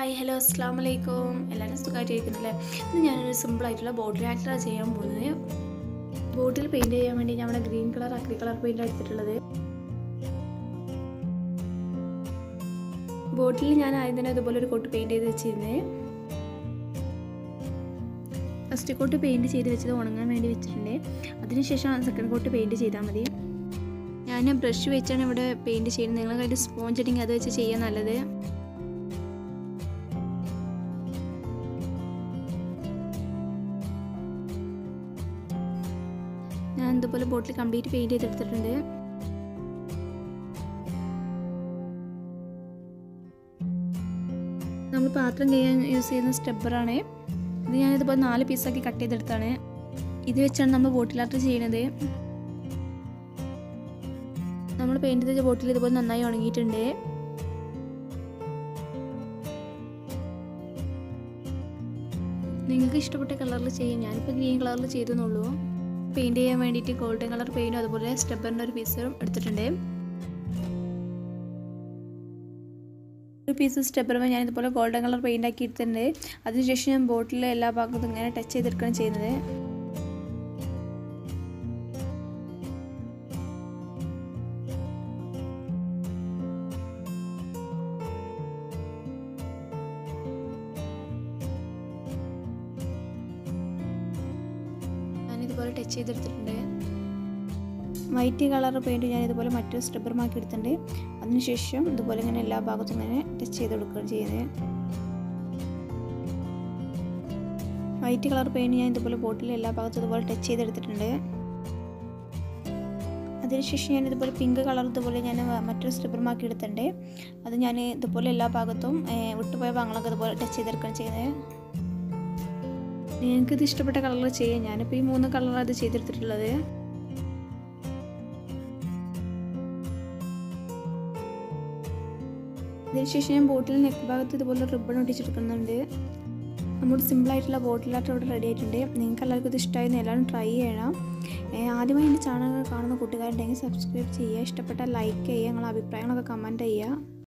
hi hello അസ്സാം വലൈക്കും എല്ലാവരും സുഖമായിട്ടിരിക്കുന്നില്ലേ ഇന്ന് ഞാനൊരു സിമ്പിളായിട്ടുള്ള ബോട്ടിൽ ആർട്ടാണ് ചെയ്യാൻ പോകുന്നത് ബോട്ടിൽ പെയിൻറ് ചെയ്യാൻ വേണ്ടി ഞാൻ ഇവിടെ ഗ്രീൻ കളർ അക്രി കളർ പെയിൻ്റ് എടുത്തിട്ടുള്ളത് ബോട്ടിൽ ഞാൻ ആദ്യം തന്നെ ഇതുപോലെ ഒരു കോട്ട് പെയിൻറ് ചെയ്ത് വെച്ചിരുന്നത് ഫസ്റ്റ് കോട്ട് പെയിൻറ് ചെയ്ത് വെച്ചത് ഉണങ്ങാൻ വേണ്ടി വെച്ചിട്ടുണ്ട് അതിനുശേഷം സെക്കൻഡ് കോട്ട് പെയിൻറ് ചെയ്താൽ മതി ഞാൻ ബ്രഷ് വെച്ചാണ് ഇവിടെ പെയിൻറ് ചെയ്യുന്നത് നിങ്ങളുടെ കയ്യിൽ സ്പോഞ്ച് ഉണ്ടെങ്കിൽ അത് വെച്ച് ചെയ്യാൻ നല്ലത് ഞാൻ ഇതുപോലെ ബോട്ടിൽ കംപ്ലീറ്റ് പെയിൻറ് ചെയ്തെടുത്തിട്ടുണ്ട് നമ്മൾ പാത്രം കഴുകാൻ യൂസ് ചെയ്യുന്ന സ്റ്റെപ്പറാണ് ഇത് ഞാൻ ഇതുപോലെ നാല് പീസാക്കി കട്ട് ചെയ്തെടുത്താണ് ഇത് വെച്ചാണ് നമ്മൾ ബോട്ടിൽ ആർട്ട് ചെയ്യുന്നത് നമ്മൾ പെയിൻറ് ചെയ്ത ബോട്ടിൽ ഇതുപോലെ നന്നായി ഉണങ്ങിയിട്ടുണ്ട് നിങ്ങൾക്ക് ഇഷ്ടപ്പെട്ട കളറിൽ ചെയ്യാം ഞാനിപ്പോൾ ഗ്രീൻ കളറിൽ ചെയ്തെന്നുള്ളൂ പെയിൻറ് ചെയ്യാൻ വേണ്ടിയിട്ട് ഗോൾഡൻ കളർ പെയിൻറ്റും അതുപോലെ സ്റ്റെപ്പറിൻ്റെ ഒരു പീസും എടുത്തിട്ടുണ്ട് ഒരു പീസ് സ്റ്റെപ്പറുമ്പോൾ ഞാൻ ഇതുപോലെ ഗോൾഡൻ കളർ പെയിൻ്റ് ആക്കി എടുത്തിട്ടുണ്ട് അതിനുശേഷം ഞാൻ ബോട്ടിലെ എല്ലാ ഭാഗത്തും ഇങ്ങനെ ടച്ച് ചെയ്തെടുക്കുകയാണ് ചെയ്യുന്നത് ഞാനിതുപോലെ ടച്ച് ചെയ്തെടുത്തിട്ടുണ്ട് വൈറ്റ് കളർ പെയിൻറ്റ് ഞാൻ ഇതുപോലെ മറ്റൊരു സ്ട്രിബറുമാക്കി എടുത്തിട്ടുണ്ട് അതിനുശേഷം ഇതുപോലെ ഇങ്ങനെ എല്ലാ ഭാഗത്തും ഇങ്ങനെ ടച്ച് ചെയ്ത് കൊടുക്കുകയാണ് ചെയ്യുന്നത് വൈറ്റ് കളർ പെയിൻറ്റ് ഞാൻ ഇതുപോലെ ബോട്ടിൽ എല്ലാ ഭാഗത്തും ഇതുപോലെ ടച്ച് ചെയ്തെടുത്തിട്ടുണ്ട് അതിനുശേഷം ഞാൻ ഇതുപോലെ പിങ്ക് കളർ ഇതുപോലെ ഞാൻ മറ്റൊരു സ്ട്രിബറുമാക്കി എടുത്തിട്ടുണ്ട് അത് ഞാൻ ഇതുപോലെ എല്ലാ ഭാഗത്തും വിട്ടുപോയ ഭാഗങ്ങളൊക്കെ ഇതുപോലെ ടച്ച് ചെയ്തെടുക്കുകയാണ് ചെയ്യുന്നത് നിങ്ങൾക്കിത് ഇഷ്ടപ്പെട്ട കളറിൽ ചെയ്യാം ഞാനിപ്പോൾ ഈ മൂന്ന് കളറാണ് ഇത് ചെയ്തെടുത്തിട്ടുള്ളത് അതിനുശേഷം ഞാൻ ബോട്ടിൽ നെക്ക് ഭാഗത്ത് ഇതുപോലെ റിബൺ ഒട്ടിച്ചെടുക്കുന്നുണ്ട് നമ്മുടെ സിമ്പിളായിട്ടുള്ള ബോട്ടിലായിട്ട് ഇവിടെ റെഡി ആയിട്ടുണ്ട് നിങ്ങൾക്ക് എല്ലാവർക്കും ഇത് ഇഷ്ടമായിരുന്നു എല്ലാവരും ട്രൈ ചെയ്യണം ആദ്യമായി എൻ്റെ ചാനൽ കാണുന്ന കൂട്ടുകാരുണ്ടെങ്കിൽ സബ്സ്ക്രൈബ് ചെയ്യുക ഇഷ്ടപ്പെട്ട ലൈക്ക് ചെയ്യുക നിങ്ങളുടെ അഭിപ്രായങ്ങളൊക്കെ കമൻറ്റ് ചെയ്യുക